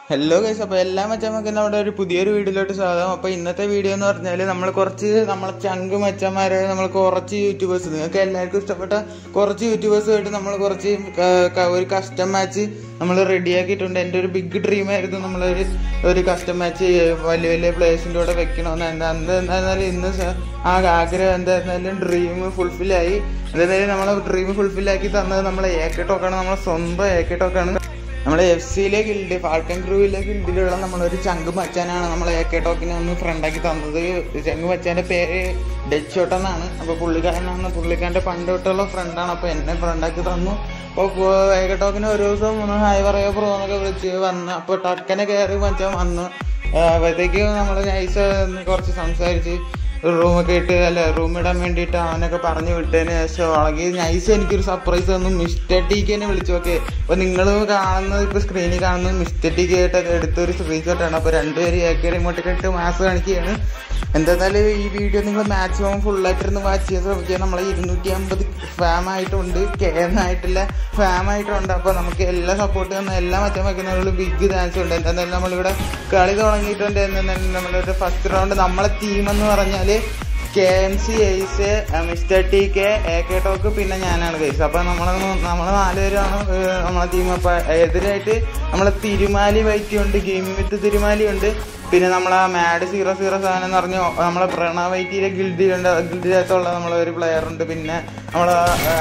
hello guys അപ്പോൾ എല്ലാ മച്ചന്മാർക്കും നമ്മുടെ ഒരു പുതിയൊരു വീഡിയോയിലോട്ട് സ്വാഗതം അപ്പോൾ ഇന്നത്തെ വീഡിയോ എന്ന് പറഞ്ഞാൽ നമ്മൾ കുറച്ച് നമ്മളെ ചങ്ക് മച്ചന്മാരെ നമ്മൾ കുറച്ച് യൂട്യൂബേഴ്സ് നിങ്ങൾക്ക് എല്ലാവർക്കും ഇഷ്ടപ്പെട്ട കുറച്ച് യൂട്യൂബേഴ്സുമായിട്ട് നമ്മൾ കുറച്ച് ക- ക- ഒരു കസ്റ്റം മാച്ച് നമ്മൾ റെഡിയാക്കിയിട്ടുണ്ട് എൻ്റെ ഒരു ബിഗ് ഡ്രീം ആയിരുന്നു നമ്മളൊരു ഒരു കസ്റ്റം മാച്ച് വലിയ വലിയ പ്ലേയേഴ്സിൻ്റെ കൂടെ വെക്കണമെന്ന് എന്താ എന്താ എന്തായാലും ഇന്ന് സ- ആ ആഗ്രഹം എന്തായിരുന്നാലും ഡ്രീം ഫുൾഫില്ലായി എന്തായാലും നമ്മളെ ഡ്രീം ഫുൾഫില്ലാക്കി തന്നത് നമ്മളെ ഏക്കട്ടോക്കാണ് നമ്മളെ സ്വന്തം ഏക്കട്ടോക്കാണ് നമ്മുടെ എഫ് സിയിലെ ഗിൽഡ് ഫാൾക്കൻ ക്രൂവിലെ ഗിൽഡിലുള്ള നമ്മളൊരു ചങ്ക് മച്ചാനാണ് നമ്മളെ എ കെ ടോക്കിനെ ഒന്ന് ഫ്രണ്ടാക്കി തന്നത് ചങ്ക് മച്ചാന്റെ പേര് ഡെച്ചോട്ട് എന്നാണ് അപ്പൊ പുള്ളിക്കാരനാണ് പുള്ളിക്കാരന്റെ പണ്ട് തൊട്ടുള്ള ഫ്രണ്ടാണ് അപ്പൊ എന്നെ ഫ്രണ്ടാക്കി തന്നു അപ്പൊ എ കെ ടോക്കിന് ഒരു ദിവസം ഒന്ന് ഹായ് പറയാ പ്രോ എന്നൊക്കെ വിളിച്ച് വന്ന് അപ്പൊ ടക്കനെ കയറി മച്ചാൻ വന്നു അപ്പോഴത്തേക്ക് നമ്മൾ നൈസ് കുറച്ച് സംസാരിച്ച് റൂമൊക്കെ ഇട്ട് അല്ല റൂം ഇടാൻ വേണ്ടിയിട്ട് അവനൊക്കെ പറഞ്ഞു വിട്ടതിന് ശേഷം ആണെങ്കിൽ നൈസ് എനിക്കൊരു സർപ്രൈസ് തന്നു മിസ്റ്റർ ടീക്കിനെ വിളിച്ചു നോക്കെ അപ്പൊ നിങ്ങൾ കാണുന്നത് ഇപ്പൊ സ്ക്രീനിൽ കാണുന്നത് മിസ്റ്റർ ടീക്ക് ആയിട്ട് എടുത്തൊരു സ്ക്രീൻഷോട്ടാണ് അപ്പൊ രണ്ടുപേരും ഏക്കറി ഇങ്ങോട്ടൊക്കെ ഇട്ട് മാസ് കാണിക്കുകയാണ് എന്തായാലും ഈ വീഡിയോ നിങ്ങൾ മാക്സിമം ഫുള്ളായിട്ടിരുന്ന് വാച്ച് ചെയ്യാൻ ശ്രമിക്കുക നമ്മളെ ഇരുന്നൂറ്റി അമ്പത് ഫാം ആയിട്ടുണ്ട് കെ ആയിട്ടില്ല ഫാം ആയിട്ടുണ്ട് അപ്പൊ നമുക്ക് എല്ലാ സപ്പോർട്ട് തന്ന എല്ലാ മറ്റം വയ്ക്കുന്നവരും ബിഗ് ഡാൻസ് ഉണ്ട് എന്തായാലും നമ്മളിവിടെ കളി തുടങ്ങിയിട്ടുണ്ട് എന്തായാലും നമ്മളൊരു ഫസ്റ്റ് റൗണ്ട് നമ്മളെ ടീം എന്ന് പറഞ്ഞാല് K M C ace mister T K A K doc പിന്നെ ഞാനാണ് കേസ് അപ്പൊ നമ്മള് നമ്മള് നാലുപേരാണ് ഏഹ്, നമ്മളെ ടീം അപ്പൊ എതിരായിട്ട് നമ്മളെ തിരുമാലി വൈറ്റി ഉണ്ട് ഗെയിമിംഗ് വിത്ത് തിരുമാലി ഉണ്ട് പിന്നെ നമ്മളെ മാഡ് സീറോ സീറോ സെവൻ എന്ന് പറഞ്ഞു നമ്മളെ പ്രണവ് വൈറ്റിയിലെ ഗിൽഡിലുണ്ട് ഗിൽഡിനകത്തുള്ള നമ്മളെ ഒരു പ്ലെയർ ഉണ്ട് പിന്നെ നമ്മളെ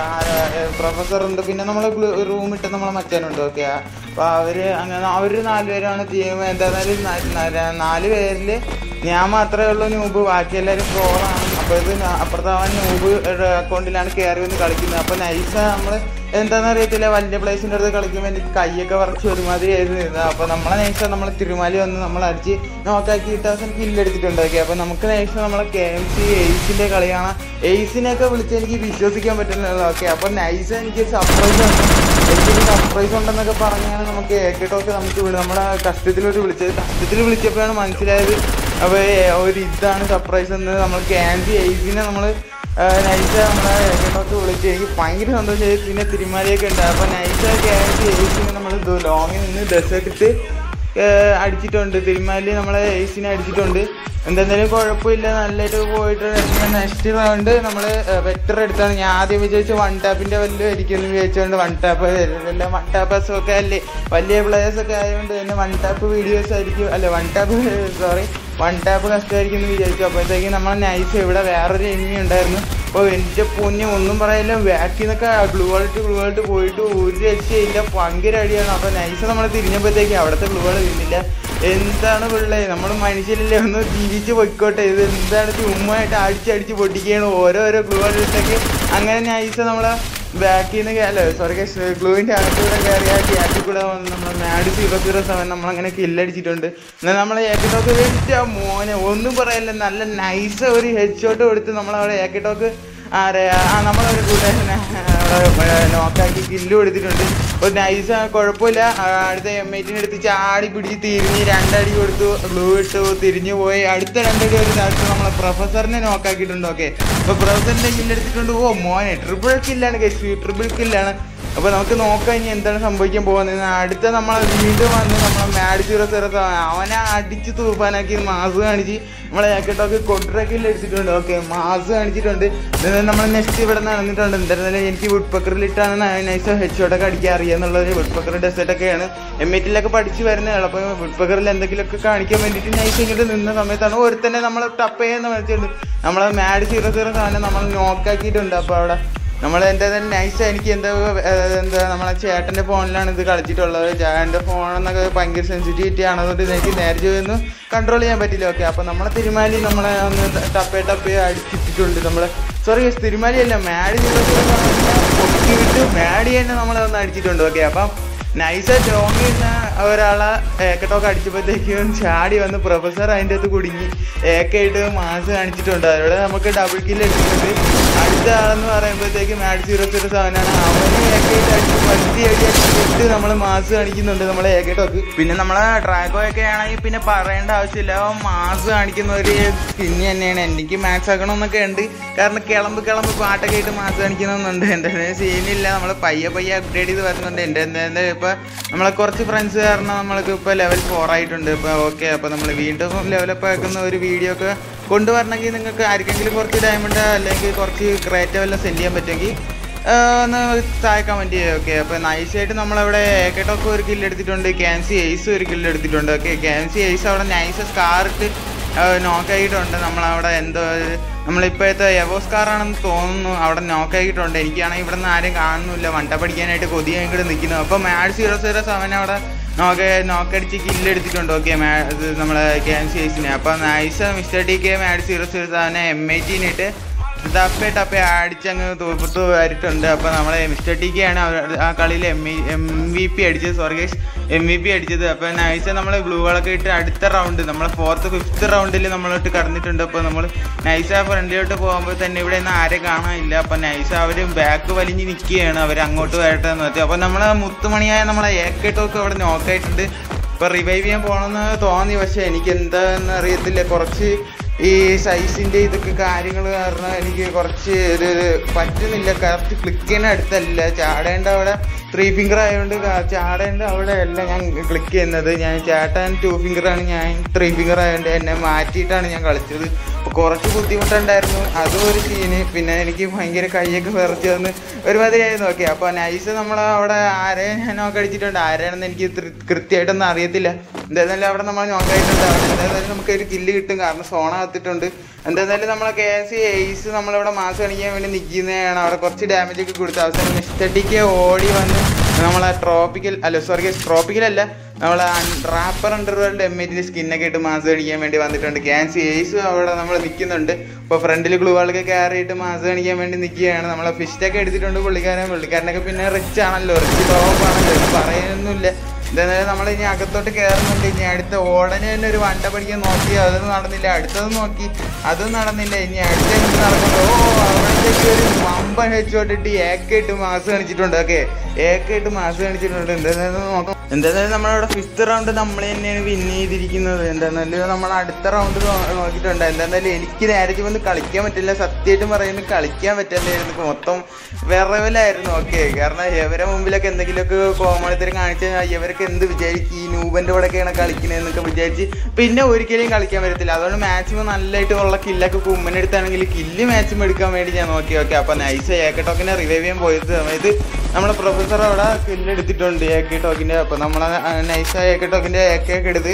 പ്രൊഫസർ ഉണ്ട് പിന്നെ നമ്മളെ റൂം ഇട്ട് നമ്മളെ മച്ചാനുണ്ട് ഓക്കെ അപ്പൊ അവര് അങ്ങനെ അവര് നാലുപേരാണ് ടീം എന്തായാലും നാ- നാ- നാല് പേരില് ഞാൻ മാത്രമേ ഉള്ളൂ ന്യൂബ് ബാക്കി എല്ലാവരും പ്രോറാണ് അപ്പോൾ ഇത് ന- അപ്പുറത്തെ അവൻ ന്യൂബ് അക്കൗണ്ടിലാണ് കയറി വന്ന് കളിക്കുന്നത് അപ്പോൾ നൈസ നമ്മൾ എന്താണെന്ന് അറിയത്തില്ല വലിയ പ്ലേസിൻ്റെ അടുത്ത് കളിക്കുമ്പോൾ എനിക്ക് കൈയൊക്കെ വറച്ച് ഒരുമാതിരി ആയിരുന്നു ഇരുന്നത് അപ്പോൾ നമ്മളെ നൈസ നമ്മൾ തിരുമാലി വന്ന് നമ്മൾ അടിച്ച് നോക്കാക്കി ഇട്ടാസം കില്ലടിച്ചിട്ടുണ്ടാക്കി അപ്പോൾ നമുക്ക് നൈസ നമ്മളെ കെ എം സി എയ്സിൻ്റെ കളിയാണ് എയ്സിനെയൊക്കെ വിളിച്ച് എനിക്ക് വിശ്വസിക്കാൻ പറ്റുന്നില്ല ഓക്കെ അപ്പോൾ നൈസ എനിക്ക് സർപ്രൈസ് ഉണ്ട് എനിക്കൊരു സർപ്രൈസ് ഉണ്ടെന്നൊക്കെ പറഞ്ഞാണ് നമുക്ക് ഏക്കട്ടൊക്കെ നമുക്ക് വിളി- നമ്മുടെ കഷ്ടത്തിലോട്ട് വിളിച്ചത് കഷ്ടത്തിൽ വിളിച്ചപ്പോഴാണ് മനസ്സിലായത് അപ്പോൾ ഒരു ഇതാണ് സർപ്രൈസ് എന്ന് നമ്മൾ ക്യാൻസി എയ്സിനെ നമ്മൾ നൈസ നമ്മളെ ഏക്കട്ടൊക്കെ വിളിച്ച് എനിക്ക് ഭയങ്കര സന്തോഷമായി പിന്നെ തിരുമാലിയൊക്കെ ഉണ്ട് അപ്പോൾ നൈസ ക്യാൻസി എയ്സിനെ നമ്മൾ ലോങ്ങിൽ നിന്ന് ഡെസേർട്ടിട്ട് അടിച്ചിട്ടുണ്ട് തിരുമാലി നമ്മളെ എയ്സിനെ അടിച്ചിട്ടുണ്ട് എന്തെന്തായാലും കുഴപ്പമില്ല നല്ലതായിട്ട് പോയിട്ട് നെക്സ്റ്റ് റൗണ്ട് നമ്മൾ വെക്ടർ എടുത്താണ് ഞാൻ ആദ്യം വിചാരിച്ചു വൺ ടാപ്പിന്റെ വല്ലതും ആയിരിക്കും വിചാരിച്ചുകൊണ്ട് വൺ ടാപ്പ് എല്ലാം വൺ ടാപ്പേഴ്സ് ഒക്കെ അല്ലേ വലിയ പ്ലേയേഴ്സ് ഒക്കെ ആയതുകൊണ്ട് തന്നെ വൺ ടാപ്പ് വീഡിയോസ് ആയിരിക്കും അല്ല one tap sorry one tap കഷ്ടമായിരിക്കും എന്ന് വിചാരിച്ചു അപ്പോഴത്തേക്ക് നമ്മൾ നൈസ് ഇവിടെ വേറൊരു എനിമി ഉണ്ടായിരുന്നു അപ്പോൾ എൻ്റെ പൊന്നെ ഒന്നും പറയില്ല ബാക്കിൽ നിന്നൊക്കെ ഗ്ലൂ വാളിട്ട് ഗ്ലൂ വാളിട്ട് പോയിട്ട് ഒരു രക്ഷയില്ല ഭയങ്കര അടിയാണ് അപ്പോൾ നൈസ് നമ്മൾ തിരിഞ്ഞപ്പോഴത്തേക്ക് അവിടുത്തെ ഗ്ലൂ വാൾ തിന്നില്ല എന്താണ് പിള്ളേ നമ്മൾ മനുഷ്യരല്ലേ ഒന്ന് തിരിച്ച് പൊയ്ക്കോട്ടെ ഇത് എന്താണ് ചുമ്മായിട്ട് അടിച്ചടിച്ച് പൊട്ടിക്കുകയാണ് ഓരോരോ ഗ്ലൂ വാളിട്ടൊക്കെ അങ്ങനെ നൈസ് നമ്മളെ ബാക്കിൽ നിന്ന് അല്ല സോറി ഗ്ലൂവിൻ്റെ അകത്തൂടെ കയറി ആ ഗ്യാപ്പിൽ കൂടെ വന്ന് നമ്മൾ മാഡ് സീറോ സീറോ സെവൻ നമ്മളങ്ങനെ കില്ലടിച്ചിട്ടുണ്ട് എന്നാൽ നമ്മളെ ഏക്കട്ടോക്ക് വെച്ച മോനെ ഒന്നും പറയല്ല നല്ല നൈസ് ഒരു ഹെഡ് ഷോട്ട് കൊടുത്ത് നമ്മളവിടെ ഏക്കട്ടോക്ക് ആരെ ആ നമ്മളൊരു കൂട്ടുകാരനെ നോക്കാക്കി കില്ല് കൊടുത്തിട്ടുണ്ട് ഒരു നൈസ് കുഴപ്പമില്ല ആ, അടുത്ത എം ഐറ്റിനെ എടുത്ത് ചാടി പിടിച്ച് തിരിഞ്ഞ് രണ്ടടി കൊടുത്തു ഗ്ലൂ ഇട്ടു തിരിഞ്ഞു പോയി അടുത്ത രണ്ടടി ഒരു അടുത്ത് നമ്മളെ പ്രൊഫസറിനെ നോക്കാക്കിയിട്ടുണ്ട് ഓക്കെ അപ്പൊ പ്രൊഫസറിന്റെ കില്ല് എടുത്തിട്ടുണ്ട് ഓ മോനെ ട്രിപ്പിൾ കില്ലാണ് കേസ് ട്രിപ്പിൾ കില്ലാണ് അപ്പൊ നമുക്ക് നോക്കാം ഇനി എന്താണ് സംഭവിക്കാൻ പോകുന്നത് അടുത്ത നമ്മൾ വീണ്ടും വന്ന് നമ്മളെ മാഡ് സീറോ സീറോ അവനെ അടിച്ച് തൂഫാനാക്കി മാസ് കാണിച്ച് നമ്മളെ ജാക്കറ്റൊക്കെ കൊട്രക്കിൽ എടുത്തിട്ടുണ്ട് ഓക്കെ മാസ് കാണിച്ചിട്ടുണ്ട് നമ്മൾ നെക്സ്റ്റ് ഇവിടെ നടന്നിട്ടുണ്ട് എന്തായിരുന്നാലും എനിക്ക് വുഡ് പക്കറിലിട്ടാണ് നൈസ് ഹെഡ് ഷോട്ടൊക്കെ അടിക്കാൻ അറിയാന്നുള്ളത് വുഡ് പക്കർ ഡെസേർട്ടൊക്കെയാണ് എം എറ്റിലൊക്കെ പഠിച്ച് വരുന്നതാണ് അപ്പോൾ വുഡ് പക്കറിൽ എന്തെങ്കിലുമൊക്കെ കാണിക്കാൻ വേണ്ടിയിട്ട് നൈസ് ഇങ്ങോട്ട് നിന്ന സമയത്താണ് ഒരുത്തന്നെ നമ്മൾ ടപ്പ് ചെയ്യുന്ന വിളിച്ചിട്ടുണ്ട് നമ്മളെ മാഡ് സീറോ സീറോ സാധനം നമ്മൾ നോക്കാക്കിയിട്ടുണ്ട് അപ്പോൾ അവിടെ നമ്മൾ എൻ്റെ നൈസ് എനിക്ക് എന്താ ഏഹ്, എന്താ നമ്മളെ ചേട്ടൻ്റെ ഫോണിലാണ് ഇത് കളിച്ചിട്ടുള്ളത് ചേട്ടൻ്റെ ഫോൺ എന്നൊക്കെ ഭയങ്കര സെൻസിറ്റിവിറ്റി ആണ് അതുകൊണ്ട് എനിക്ക് നേരെ ചോദിയൊന്നും കൺട്രോൾ ചെയ്യാൻ പറ്റില്ല ഓക്കെ അപ്പം നമ്മളെ തിരുമാലി നമ്മളെ ഒന്ന് ടപ്പേ ടപ്പേ അടിച്ചിട്ടിട്ടുണ്ട് നമ്മളെ സോറി തിരുമാലി അല്ല മാഡി പൊക്കി വിട്ട് മാഡി തന്നെ നമ്മളെ ഒന്ന് അടിച്ചിട്ടുണ്ട് ഓക്കെ അപ്പം നൈസായിട്ട് ലോങ് ചെയ്യുന്ന ഒരാളെ ഏക്കട്ടൊക്കെ അടിച്ചപ്പോഴത്തേക്കും ചാടി വന്ന് പ്രൊഫസർ അതിൻ്റെ അകത്ത് കുടുങ്ങി ഏക്കായിട്ട് മാസ് കാണിച്ചിട്ടുണ്ട് അതിലൂടെ നമുക്ക് ഡബിൾ കില്ല് എടുത്തിട്ടുണ്ട് അടുത്ത ആളെന്ന് പറയുമ്പോഴത്തേക്ക് മാഡ് സീറോ സീറോ സെവനാണ് അവന് ഏകയായിട്ട് അടിച്ച് പത്തി അടി അടിച്ചിട്ട് നമ്മൾ മാസ് കാണിക്കുന്നുണ്ട് നമ്മളെ ഏകട്ടൊക്കെ പിന്നെ നമ്മളെ ഡ്രാഗോ ഒക്കെ ആണെങ്കിൽ പിന്നെ പറയേണ്ട ആവശ്യമില്ല അവൻ മാസ് കാണിക്കുന്ന ഒരു സ്കിന്ന് തന്നെയാണ് എനിക്ക് മാത്സ് ആക്കണമെന്നൊക്കെ ഉണ്ട് കാരണം കിളമ്പ് കിളമ്പ് പാട്ടൊക്കെ ആയിട്ട് മാസ് കാണിക്കണമെന്നുണ്ട് എൻ്റെ സീനില്ല നമ്മൾ പയ്യെ പയ്യെ അപ്ഗ്രേഡ് ചെയ്ത് വരുന്നുണ്ട് എൻ്റെ എന്താ ഇപ്പൊ നമ്മളെ കുറച്ച് ഫ്രണ്ട്സ് കാരണം നമ്മൾക്ക് ഇപ്പൊ ലെവൽ ഫോർ ആയിട്ടുണ്ട് ഇപ്പൊ ഓക്കെ അപ്പൊ നമ്മൾ വീണ്ടും ലെവലപ്പ് ആക്കുന്ന ഒരു വീഡിയോ ഒക്കെ കൊണ്ടുവരണമെങ്കിൽ നിങ്ങൾക്ക് ആർക്കെങ്കിലും കുറച്ച് ഡയമണ്ട് അല്ലെങ്കിൽ കുറച്ച് ക്രേറ്റ് വല്ലതും സെൻഡ് ചെയ്യാൻ പറ്റുമെങ്കിൽ ആഹ് ഒന്ന് താഴെ കമൻറ്റ് ചെയ്യുക ഓക്കെ അപ്പോൾ നൈസായിട്ട് നമ്മളവിടെ ഏക്കട്ടൊക്കെ ഒരു കില്ല് എടുത്തിട്ടുണ്ട് ക്യാൻസി ഐസ് ഒരു കില്ല് എടുത്തിട്ടുണ്ട് ഓക്കെ ക്യാൻസി ഐസ് അവിടെ നൈസ് സ്കാറിട്ട് നോക്കായിട്ടുണ്ട് നമ്മളവിടെ എന്തോ നമ്മളിപ്പോഴത്തെ എവോസ് കാറാണെന്ന് തോന്നുന്നു അവിടെ നോക്കായിട്ടുണ്ട് എനിക്കാണെങ്കിൽ ഇവിടെ നിന്ന് ആരും കാണുന്നില്ല വണ്ട പഠിക്കാനായിട്ട് കൊതി ഇങ്ങോട്ട് നിൽക്കുന്നു അപ്പോൾ മാഡ് സീറോ സീറോ സെവൻ അവിടെ നോക്ക നോക്കടിച്ച് കില്ല് എടുത്തിട്ടുണ്ട് ഓക്കെ മാ ഇത് നമ്മളെ ക്യാൻസി ഐസിനെ അപ്പോൾ nice mister T K mad zero zero സെവനെ എം ഐ ടീനിട്ട് ടപ്പേ ടപ്പേ അടിച്ചങ്ങ് തൂപ്പത്ത് വരിട്ടുണ്ട് അപ്പോൾ നമ്മളെ മിസ്റ്റർ ടി ആണ് ആ കളിയിൽ എം എം വി പി അടിച്ചത് sorry guys M V P അടിച്ചത് അപ്പോൾ നൈസ് നമ്മൾ ഗ്ലൂകളൊക്കെ ഇട്ട് അടുത്ത റൗണ്ട് നമ്മൾ ഫോർത്ത് ഫിഫ്ത്ത് റൗണ്ടിൽ നമ്മളിട്ട് കടന്നിട്ടുണ്ട് അപ്പോൾ നമ്മൾ നൈസ് ആ ഫ്രണ്ടിലോട്ട് പോകുമ്പോൾ തന്നെ ഇവിടെ നിന്ന് ആരെ കാണാനില്ല അപ്പോൾ നൈസ് അവർ ബാക്ക് വലിഞ്ഞ് നിൽക്കുകയാണ് അവർ അങ്ങോട്ട് വരട്ടെ എന്ന് വെച്ചാൽ അപ്പോൾ നമ്മളെ മുത്തുമണിയായ നമ്മളെ ഏക്കേട്ടൊക്കെ അവിടെ നോക്കായിട്ടുണ്ട് ഇപ്പോൾ റിവൈവ് ചെയ്യാൻ പോകണമെന്ന് തോന്നി പക്ഷേ എനിക്ക് എന്താന്ന് അറിയത്തില്ല കുറച്ച് ഈ സൈസിന്റെ ഇതൊക്കെ കാര്യങ്ങൾ കാരണം എനിക്ക് കുറച്ച് ഒരു ഒരു പറ്റുന്നില്ല കറക്റ്റ് ക്ലിക്ക് ചെയ്യുന്ന അടുത്തല്ല ചാടേണ്ട അവിടെ ത്രീ ഫിംഗർ ആയതുകൊണ്ട് ക- ചാടേണ്ട അവിടെ അല്ല ഞാൻ ക്ലിക്ക് ചെയ്യുന്നത് ഞാൻ ചാട്ടാൻ ടു ഫിംഗർ ആണ് ഞാൻ ത്രീ ഫിംഗർ ആയതുകൊണ്ട് എന്നെ മാറ്റിയിട്ടാണ് ഞാൻ കളിച്ചത് അപ്പൊ കുറച്ച് ബുദ്ധിമുട്ടുണ്ടായിരുന്നു അതും ഒരു സീന് പിന്നെ എനിക്ക് ഭയങ്കര കൈയൊക്കെ വിറച്ച് വന്ന് ഒരുമാതിരിയായിരുന്നു ഓക്കെ അപ്പോൾ നൈസ് നമ്മൾ അവിടെ ആരെ നോക്ക് അടിച്ചിട്ടുണ്ട് ആരെയാണെന്ന് എനിക്ക് തൃ- കൃത്യമായിട്ടൊന്നും അറിയത്തില്ല എന്തായാലും അവിടെ നമ്മൾ നോക്കായിട്ടുണ്ട് അവിടെ എന്തായാലും നമുക്ക് ഒരു കില്ല് കിട്ടും കാരണം സോണ കത്തിട്ടുണ്ട് എന്തായാലും നമ്മളെ കെ എസ് സി എയ്സ് നമ്മളിവിടെ മാസ് കാണിക്കാൻ വേണ്ടി നിൽക്കുന്നതാണ് അവിടെ കുറച്ച് ഡാമേജ് ഒക്കെ കൊടുത്ത് അവസാനം മിസ്റ്റഡിക്ക് ഓടി വന്ന് നമ്മളെ ട്രോപ്പിക്കൽ അല്ല സോറി ട്രോപ്പിക്കൽ അല്ല നമ്മളെ റാപ്പർ അണ്ടർവേൾഡ് എം എറ്റിന്റെ സ്കിന്നൊക്കെ ഇട്ട് മാസ് കാണിക്കാൻ വേണ്ടി വന്നിട്ടുണ്ട് ക്യാൻസി എയ്സ് അവിടെ നമ്മൾ നിൽക്കുന്നുണ്ട് ഇപ്പോൾ ഫ്രണ്ടിൽ ഗ്ലൂവാളൊക്കെ കയറിയിട്ട് മാസ് കാണിക്കാൻ വേണ്ടി നിൽക്കുകയാണ് നമ്മളെ ഫിസ്റ്റൊക്കെ എടുത്തിട്ടുണ്ട് പുള്ളിക്കാരൻ പുള്ളിക്കാരനൊക്കെ പിന്നെ റിച്ച് ആണല്ലോ റിച്ച് ടോപ്പ് ആണല്ലോ ഇത് പറയാനൊന്നുമില്ല എന്തായാലും നമ്മൾ ഇനി അകത്തോട്ട് കയറുന്നുണ്ട് ഇനി അടുത്ത ഓടനെ തന്നെ ഒരു വണ്ട പഠിക്കാൻ നോക്കി അതൊന്നും നടന്നില്ല അടുത്തത് നോക്കി അതും നടന്നില്ല ഇനി അടുത്ത എന്ത് നടക്കുന്നു ഓ അവിടത്തേക്ക് ഒരു വമ്പൻ വെച്ചോട്ടിട്ട് ഏക്കായിട്ട് മാസ് കാണിച്ചിട്ടുണ്ട് ഓക്കെ ഏക്കായിട്ട് മാസ് കാണിച്ചിട്ടുണ്ട് എന്തായാലും നോക്കാം എന്തായാലും നമ്മളവിടെ ഫിഫ്ത്ത് റൗണ്ട് നമ്മൾ തന്നെയാണ് വിൻ ചെയ്തിരിക്കുന്നത് എന്താണെന്നാലും നമ്മൾ അടുത്ത റൗണ്ട് നോക്കിയിട്ടുണ്ട് എന്താണെന്നാലും എനിക്ക് നേരെ വന്ന് കളിക്കാൻ പറ്റില്ല സത്യമായിട്ടും പറയുന്നത് കളിക്കാൻ പറ്റില്ലായിരുന്നു മൊത്തം വിറവലായിരുന്നു ഓക്കെ കാരണം ഇവരെ മുമ്പിലൊക്കെ എന്തെങ്കിലുമൊക്കെ കോമളത്തിൽ കാണിച്ചു കഴിഞ്ഞാൽ ഇവരൊക്കെ എന്ത് വിചാരിക്കും ഈ നൂബന്റെ കൂടെയൊക്കെയാണ് കളിക്കണതെന്നൊക്കെ വിചാരിച്ച് പിന്നെ ഒരിക്കലും കളിക്കാൻ പറ്റത്തില്ല അതുകൊണ്ട് മാക്സിമം നല്ലതായിട്ട് ഉള്ള കില്ലൊക്കെ കുമ്മനെടുത്താണെങ്കിൽ കില്ല് മാക്സിമം എടുക്കാൻ വേണ്ടി ഞാൻ നോക്കി ഓക്കെ അപ്പൊ നൈസ് ഏക്കെ ടോക്കിനെ റിവൈവ് ചെയ്യാൻ പോയത് സമയത്ത് നമ്മളെ പ്രൊഫസർ അവിടെ കില്ല് എടുത്തിട്ടുണ്ട് ഏക്കെ ടോക്കിന്റെ അപ്പൊ നമ്മളെ നൈസ് ഏക്കെ ടോക്കിന്റെ ഏക്കൊക്കെ എടുത്ത്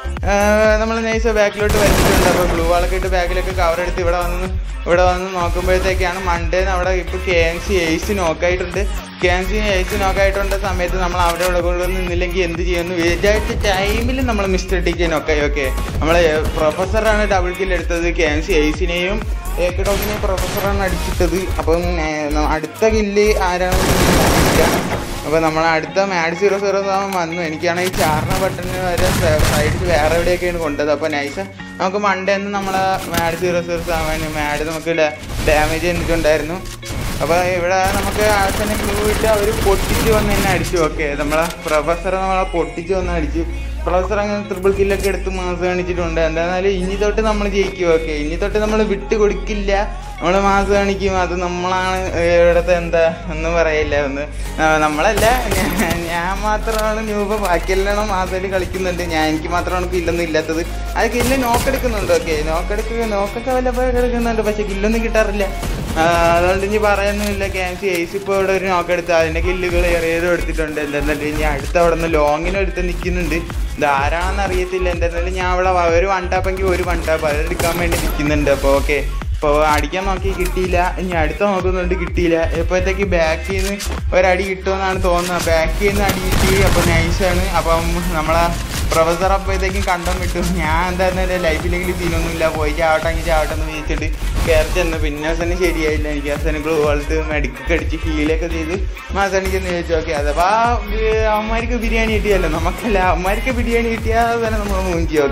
നമ്മൾ നൈസ് ബാക്കിലോട്ട് വലിച്ചിട്ടുണ്ട് അപ്പോൾ ബ്ലൂ വാളൊക്കെ ഇട്ട് ബാക്കിലൊക്കെ കവർ എടുത്ത് ഇവിടെ വന്ന് ഇവിടെ വന്ന് നോക്കുമ്പോഴത്തേക്കാണ് മണ്ടേന്ന് അവിടെ ഇപ്പോൾ കെ എം സി എയ്സ് നോക്കായിട്ടുണ്ട് കെ എം സി എയ്സ് നോക്കായിട്ടുണ്ട് സമയത്ത് നമ്മൾ അവിടെ ഇവിടെ കൊണ്ട് നിന്നില്ലെങ്കിൽ എന്ത് ചെയ്യുമെന്ന് വിചാരിച്ച ടൈമിൽ നമ്മൾ മിസ്റ്റർ ടിക്ക് നോക്കായി ഓക്കെ നമ്മളെ പ്രൊഫസറാണ് ഡബിൾ കിൽ എടുത്തത് കെ എം സി എയ്സിനെയും ഏക്ക് ഡോക്കിനെയും പ്രൊഫസറാണ് അടിച്ചിട്ടത് അപ്പം ഏർ, അടുത്ത കില്ല് ആരാണെന്ന് അറിയില്ല അപ്പൊ നമ്മൾ അടുത്ത മാഡ് സീറോ സീറോ സെവൻ വന്നു എനിക്കാണെങ്കിൽ ചാറിന ബട്ടണിന് വരെ സൈഡിൽ വേറെ എവിടെയൊക്കെയാണ് കൊണ്ടത് അപ്പൊ നൈസ് നമുക്ക് മണ്ടേന്ന് നമ്മളെ mad zero zero seven mad നമുക്ക് ഡാമേജ് ചെയ്തിട്ടുണ്ടായിരുന്നു അപ്പൊ ഇവിടെ നമുക്ക് ആൾക്കാരെ ക്ലൂ ഇട്ട് അവർ പൊട്ടിച്ച് വന്ന് എന്നെ അടിച്ചു ഓക്കെ നമ്മളെ പ്രൊഫസറെ നമ്മളെ പൊട്ടിച്ച് വന്ന് അടിച്ചു പ്രൊഫസർ അങ്ങനെ ട്രിപ്പിൾ കില്ലൊക്കെ എടുത്ത് മാസ് കാണിച്ചിട്ടുണ്ട് എന്തായാലും ഇനി തൊട്ട് നമ്മൾ ജയിക്കും ഓക്കെ ഇനി തൊട്ട് നമ്മൾ വിട്ട് കൊടുക്കില്ല നമ്മൾ മാസ് കാണിക്കും അത് നമ്മളാണ് ഇവിടുത്തെ എന്താ ഒന്നും പറയില്ല ഒന്ന് ആ, നമ്മളല്ല ഞാൻ- ഞാൻ മാത്രമാണ് ന്യൂബ് ബാക്കിയെല്ലാം മാസയിൽ കളിക്കുന്നുണ്ട് ഞാൻ എനിക്ക് മാത്രമാണ് കില്ലൊന്നും ഇല്ലാത്തത് അത് കില്ല് നോക്കെടുക്കുന്നുണ്ട് ഓക്കെ നോക്കെടുക്കുക നോക്കൊക്കെ വല്ലപ്പോഴൊക്കെ എടുക്കുന്നുണ്ട് പക്ഷെ കില്ലൊന്നും കിട്ടാറില്ല ആ, അതുകൊണ്ട് ഇനി പറയാനൊന്നുമില്ല ക്യാൻസി എയ്സ് ഇപ്പോൾ ഇവിടെ ഒരു നോക്കെടുത്ത് അതിന്റെ കില്ലുകൾ ഏറിയതും എടുത്തിട്ടുണ്ട് എന്തായാലും ഇനി അടുത്ത അവിടെ നിന്ന് ലോങ്ങിനും എടുത്ത് നിൽക്കുന്നുണ്ട് ഇത് ആരാണെന്ന് അറിയത്തില്ല എന്തായാലും ഞാൻ അവിടെ വ- ഒരു വൺ ടാപ്പെങ്കിൽ ഒരു വൺ ടാപ്പ് അതെടുക്കാൻ വേണ്ടി നിൽക്കുന്നുണ്ട് അപ്പോൾ ഓക്കെ ഇപ്പോൾ അടിക്കാൻ നോക്കി കിട്ടിയില്ല ഇനി അടുത്ത നോക്കുന്നുണ്ട് കിട്ടിയില്ല ഇപ്പോഴത്തേക്ക് ബാക്കിൽ നിന്ന് ഒരടി കിട്ടുമെന്നാണ് തോന്നുന്നത് ബാക്കിൽ നിന്ന് അടി കിട്ടി അപ്പോൾ നൈസാണ് അപ്പം നമ്മളെ പ്രൊഫസർ അപ്പോഴത്തേക്കും കണ്ടം വിട്ടു ഞാൻ എന്തായിരുന്നാലും ലൈഫിലെങ്കിലും സീനൊന്നുമില്ല പോയി ചാവട്ടെങ്കിൽ ചാവട്ടെ എന്ന് വിളിച്ചിട്ട് കയറി ചെന്ന് പിന്നെ അവസാനം ശരിയായില്ല എനിക്ക് അവസാനം ഗ്ലൂ വളർത്ത് മെഡിക്കൊക്കെ അടിച്ച് ഹീലൊക്കെ ചെയ്ത് മാസാനിക്കെന്ന് ചോദിച്ചു ഓക്കെ അഥവാ അവന്മാർക്ക് ബിരിയാണി കിട്ടിയല്ലോ നമുക്കല്ല അവന്മാർക്ക് ബിരിയാണി കിട്ടിയാൽ തന്നെ നമ്മൾ മൂഞ്ചി ഓക്കെ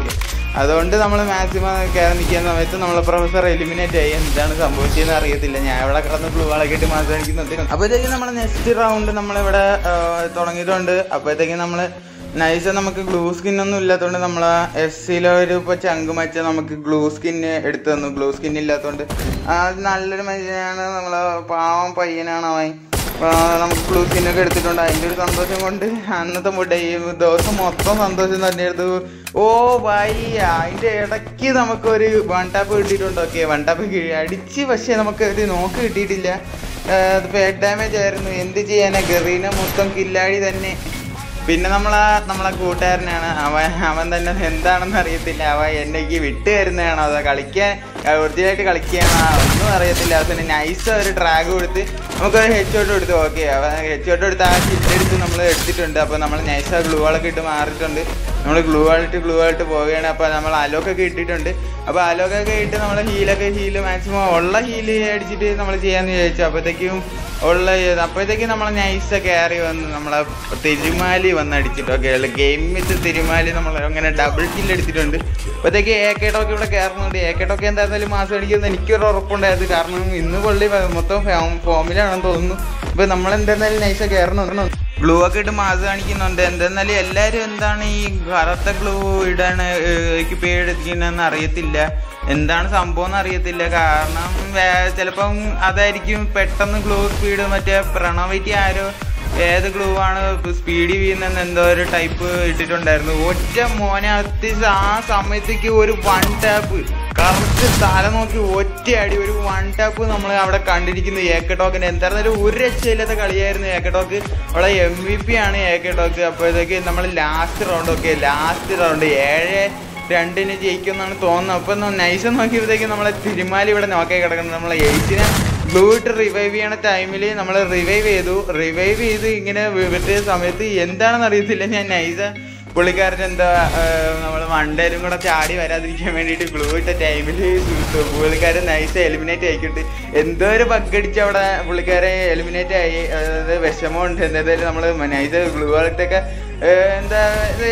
അതുകൊണ്ട് നമ്മൾ മാക്സിമം കയറി നിൽക്കുന്ന സമയത്ത് നമ്മളെ പ്രൊഫസർ എലിമിനേറ്റ് ആയി എന്താണ് സംഭവിച്ചതെന്ന് അറിയത്തില്ല ഞാൻ ഇവിടെ കിടന്ന് ബ്ലൂ വളൊക്കെ ഇട്ട് മാസം അടിക്കുന്നുണ്ട് അപ്പോഴത്തേക്കും നമ്മൾ നെക്സ്റ്റ് റൗണ്ട് നമ്മളിവിടെ ആ, തുടങ്ങിയിട്ടുണ്ട് അപ്പോഴത്തേക്കും നമ്മൾ നൈസ് നമുക്ക് ഗ്ലൂ സ്കിൻ ഒന്നും ഇല്ലാത്തതുകൊണ്ട് നമ്മൾ എഫ് സിയിലെ ഒരു ഇപ്പോൾ ചങ്ക് മച്ച നമുക്ക് ഗ്ലൂ സ്കിന്ന് എടുത്തു തന്നു ഗ്ലൂ സ്കിൻ ഇല്ലാത്തതുകൊണ്ട് ആ നല്ലൊരു മനുഷ്യനാണ് നമ്മളെ പാവം പയ്യനാണ് അവൻ ആ, നമുക്ക് ഗ്ലൂ സ്കിന്നൊക്കെ എടുത്തിട്ടുണ്ട് അതിൻ്റെ ഒരു സന്തോഷം കൊണ്ട് അന്നത്തെ മുട്ട ഈ ദിവസം മൊത്തം സന്തോഷം തന്നെയായിരുന്നു ഓ ബൈ അതിൻ്റെ ഇടയ്ക്ക് നമുക്കൊരു വൺ ടാപ്പ് കിട്ടിയിട്ടുണ്ട് ഓക്കെ വൺ ടാപ്പ് അടിച്ച് പക്ഷേ നമുക്ക് ഒരു നോക്ക് കിട്ടിയിട്ടില്ല അതിപ്പോൾ ഹെഡ് ഡാമേജ് ആയിരുന്നു എന്ത് ചെയ്യാനാ ഗറീന മൊത്തം കില്ലാടി തന്നെ പിന്നെ നമ്മളെ നമ്മളെ കൂട്ടുകാരനാണ് അവൻ അവൻ തന്നെ എന്താണെന്ന് അറിയത്തില്ല അവൻ എന്നേക്ക് വിട്ട് തരുന്നതാണോ അതോ കളിക്കാൻ ഒറിജിനലായിട്ട് കളിക്കുകയാണോ ഒന്നും അറിയത്തില്ല അവസാനം നൈസ് ഒരു ട്രാഗ് കൊടുത്ത് നമുക്കൊരു ഹെഡ് ഷോട്ട് കൊടുത്ത് ഓക്കെ അവൻ ഹെഡ് ഷോട്ട് കൊടുത്ത് ആ കില്ലെടുത്ത് നമ്മൾ എടുത്തിട്ടുണ്ട് അപ്പോൾ നമ്മൾ നൈസ് ആ ഗ്ലൂ വാളൊക്കെ ഇട്ട് മാറിയിട്ടുണ്ട് നമ്മൾ ഗ്ലൂ വാളിട്ട് ഗ്ലൂ വാളിട്ട് പോവുകയാണ് അപ്പോൾ നമ്മൾ അലോക്കൊക്കെ ഇട്ടിട്ടുണ്ട് അപ്പോൾ അലോക്കൊക്കെ ഇട്ട് നമ്മൾ ഹീലൊക്കെ ഹീല് മാക്സിമം ഉള്ള ഹീല് അടിച്ചിട്ട് നമ്മൾ ചെയ്യാമെന്ന് വിചാരിച്ചു അപ്പോഴത്തേക്കും ഉള്ള അപ്പോഴത്തേക്കും നമ്മളെ നൈസ് കയറി വന്ന് നമ്മളെ തിരുമാലി വന്ന് അടിച്ചിട്ടൊക്കെ ഗെയിം വെച്ച് തിരുമാലി നമ്മൾ അങ്ങനെ ഡബിൾ കില്ല് എടുത്തിട്ടുണ്ട് അപ്പോഴത്തേക്ക് എ കേട്ടൊക്കെ ഇവിടെ കയറുന്നുണ്ട് എ കേട്ടൊക്കെ എന്തായിരുന്നാലും മാസം അടിക്കുന്നത് എനിക്കൊരു ഉറപ്പുണ്ടായിരുന്നു കാരണം ഇന്ന് പുള്ളി മൊത്തം ഫോമിലാണെന്ന് തോന്നുന്നു ഇപ്പൊ നമ്മൾ എന്തായിരുന്നാലും നൈസ് കയറണം ഗ്ലൂ ഒക്കെ ഇട്ട് മാസ് കാണിക്കുന്നുണ്ട് എന്തെന്നാലും എല്ലാരും എന്താണ് ഈ കറുത്ത ഗ്ലൂ ഇടാണ് എടുത്തിരിക്കുന്നതെന്ന് അറിയത്തില്ല എന്താണ് സംഭവം എന്ന് അറിയത്തില്ല കാരണം വേ- ചിലപ്പം അതായിരിക്കും പെട്ടെന്ന് ഗ്ലൂ സ്പീഡ് മറ്റേ പ്രണവയ്ക്ക് ആരോ ഏത് ഗ്ലൂ ആണ് സ്പീഡ് വീഴുന്നെന്ന് എന്തോ ഒരു ടൈപ്പ് ഇട്ടിട്ടുണ്ടായിരുന്നു ഒറ്റ മോനെ അത്തി ആ സമയത്തേക്ക് ഒരു വൺ ടാപ്പ് കറക്റ്റ് തല നോക്കി ഒറ്റ അടി ഒരു വൺ ടാപ്പ് നമ്മൾ അവിടെ കണ്ടിരിക്കുന്നു ഏക്ക ടോക്കിന് എന്തായിരുന്നാലും ഒരു രക്ഷയില്ലാത്ത കളിയായിരുന്നു ഏക്ക ടോക്ക് അവിടെ എം വി പി ആണ് ഏക്ക ടോക്ക് അപ്പോഴത്തേക്ക് നമ്മൾ ലാസ്റ്റ് റൗണ്ട് ഒക്കെ ലാസ്റ്റ് റൗണ്ട് ഏഴ് രണ്ടിന് ജയിക്കുമെന്നാണ് തോന്നുന്നത് അപ്പം നൈസ് നോക്കിയപ്പോഴത്തേക്ക് നമ്മളെ തിരുമാലി ഇവിടെ നോക്കി കിടക്കുന്നത് നമ്മളെ എയ്റ്റിനെ ബ്ലൂ ഇട്ട് റിവൈവ് ചെയ്യണ ടൈമിൽ നമ്മൾ റിവൈവ് ചെയ്തു റിവൈവ് ചെയ്ത് ഇങ്ങനെ വിട്ട സമയത്ത് എന്താണെന്ന് അറിയത്തില്ല ഞാൻ നൈസ പുള്ളിക്കാരൻ എന്താ നമ്മൾ മണ്ടേരും കൂടെ ചാടി വരാതിരിക്കാൻ വേണ്ടിയിട്ട് ഗ്ലൂ ഇട്ട ടൈമിൽ പുള്ളിക്കാരൻ നൈസ് എലിമിനേറ്റ് ആയിക്കിട്ട് എന്തോ ഒരു ബഗ് അടിച്ച് അവിടെ പുള്ളിക്കാരെ എലിമിനേറ്റ് ആയി അതായത് വിഷമമുണ്ട് എന്തായാലും നമ്മൾ നൈസ് ഗ്ലൂ ഇട്ടൊക്കെ എന്താ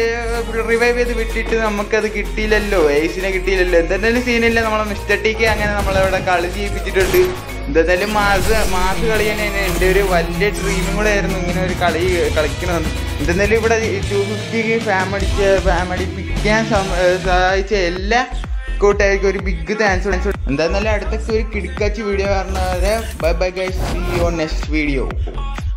റിവൈവ് ചെയ്ത് വിട്ടിട്ട് നമുക്കത് കിട്ടിയില്ലല്ലോ ഏസിനെ കിട്ടിയില്ലല്ലോ എന്തായാലും സീനില്ല നമ്മളെ മിസ്റ്റർ ടിക്ക് അങ്ങനെ നമ്മളവിടെ കളി ചെയ്യിപ്പിച്ചിട്ടുണ്ട് എന്തായാലും മാസ് മാസ് കളി തന്നെയാണ് എൻ്റെ ഒരു വലിയ ഡ്രീമും കൂടെ ആയിരുന്നു ഇങ്ങനെ ഒരു കളി കളിക്കണമെന്ന് എന്തായാലും ഇവിടെ ടു ഫിഫ്റ്റിക്ക് ഫാം അടിച്ച് ഫാം അടിപ്പിക്കാൻ സം- ഏർ സഹായിച്ച എല്ലാ കൂട്ടുകാർക്കും ഒരു ബിഗ് താങ്ക്സ് എന്തായാലും അടുത്ത ഒരു കിടക്കാച്ചി വീഡിയോ പറഞ്ഞവരെ bye bye guys see your next video